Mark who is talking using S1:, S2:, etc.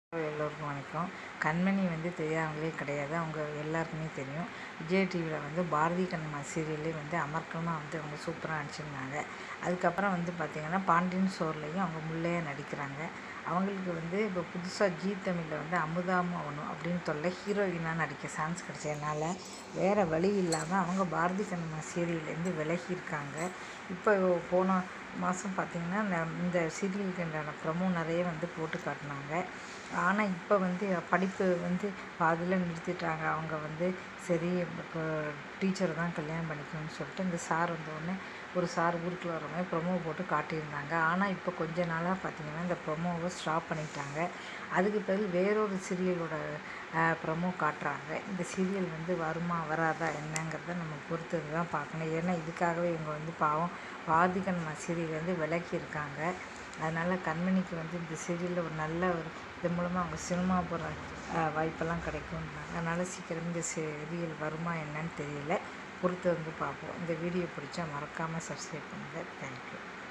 S1: எல்லோருக்கும் வணக்கம் கண்மணி வந்து தெரியாதவங்களே கிடையாது அவங்க எல்லாருக்குமே தெரியும் விஜய் டிவியில் வந்து பாரதி கண்ணம்மா சீரியல்லே வந்து அமர்க்கமாக வந்து அவங்க சூப்பராக நடிச்சிருந்தாங்க அதுக்கப்புறம் வந்து பார்த்திங்கன்னா பாண்டியன் ஸ்டோர்லேயும் அவங்க முல்லையாக நடிக்கிறாங்க அவங்களுக்கு வந்து இப்போ புதுசாக ஜீ தமிழில் வந்து அமுதா மோகனும் அப்படின்னு சொல்ல ஹீரோயினாக நடிக்க சான்ஸ் கிடைச்சதுனால வேறு வழி இல்லாமல் அவங்க பாரதி கண்ணம்மா சீரியல்லேருந்து விலகியிருக்காங்க இப்போ போன மாதம் பார்த்திங்கன்னா இந்த- இந்த சீரியலுக்கு உண்டான ப்ரமோ நிறைய வந்து போட்டு காட்டினாங்க ஆனால் இப்போ வந்து படிப்பு வந்து பாதியில் நிறுத்திட்டாங்க அவங்க வந்து சரி இப்போ டீச்சர் தான் கல்யாணம் பண்ணிக்கணும்னு சொல்லிட்டு இந்த சார் வந்தோடனே ஒரு சார் ஊருக்குள்ள வர மாதிரி ப்ரொமோ போட்டு காட்டியிருந்தாங்க ஆனால் இப்போ கொஞ்ச நாளாக பார்த்தீங்கன்னா இந்த ப்ரொமோவை ஸ்டாப் பண்ணிட்டாங்க அதுக்கு பதில் வேறொரு சீரியலோட ப்ரொமோ காட்டுறாங்க இந்த சீரியல் வந்து வருமா வராதா என்னங்கிறத நம்ம பொறுத்து தான் பார்க்கணும் ஏன்னா இதுக்காகவே இவங்க வந்து பாவம் பாதிகன்மா சீரியல் வந்து விலக்கி இருக்காங்க அதனால் கண்மணிக்கு வந்து இந்த சீரியலில் ஒரு நல்ல ஒரு இது மூலமாக அவங்க சினிமா போகிற வாய்ப்பெல்லாம் கிடைக்கும்ன்றாங்க அதனால் சீக்கிரம் இந்த சீரியல் வருமா என்னன்னு தெரியல பொறுத்து வந்து பார்ப்போம் இந்த வீடியோ பிடிச்சா மறக்காமல் சப்ஸ்கிரைப் பண்ணுங்கள் தேங்க்யூ